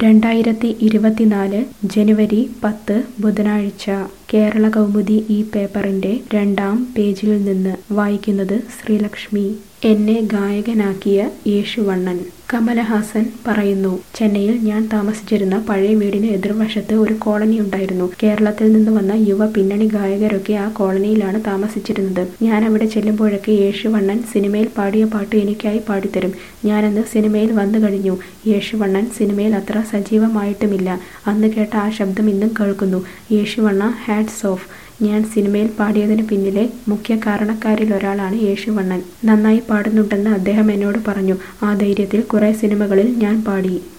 രണ്ടായിരത്തി ഇരുപത്തിനാല് ജനുവരി പത്ത് ബുധനാഴ്ച കേരള കൗമുദി ഈ പേപ്പറിന്റെ രണ്ടാം പേജിൽ നിന്ന് വായിക്കുന്നത് ശ്രീലക്ഷ്മി എന്നെ ഗായകനാക്കിയ യേശുവണ്ണൻ കമലഹാസൻ പറയുന്നു ചെന്നൈയിൽ ഞാൻ താമസിച്ചിരുന്ന പഴയ വീടിന് എതിർവശത്ത് ഒരു കോളനി ഉണ്ടായിരുന്നു കേരളത്തിൽ നിന്ന് വന്ന യുവ പിന്നണി ഗായകരൊക്കെ ആ കോളനിയിലാണ് താമസിച്ചിരുന്നത് ഞാൻ അവിടെ ചെല്ലുമ്പോഴൊക്കെ യേശുവണ്ണൻ സിനിമയിൽ പാടിയ പാട്ട് എനിക്കായി പാടിത്തരും ഞാനന്ന് സിനിമയിൽ വന്നു കഴിഞ്ഞു യേശുവണ്ണൻ സിനിമയിൽ അത്ര സജീവമായിട്ടുമില്ല അന്ന് കേട്ട ആ ശബ്ദം ഇന്നും കേൾക്കുന്നു യേശുവണ്ണ ഹാറ്റ്സ് ഓഫ് ഞാൻ സിനിമയിൽ പാടിയതിന് പിന്നിലെ മുഖ്യ കാരണക്കാരിൽ ഒരാളാണ് യേശുവണ്ണൻ നന്നായി പാടുന്നുണ്ടെന്ന് അദ്ദേഹം എന്നോട് പറഞ്ഞു ആ ധൈര്യത്തിൽ കുറേ സിനിമകളിൽ ഞാൻ പാടി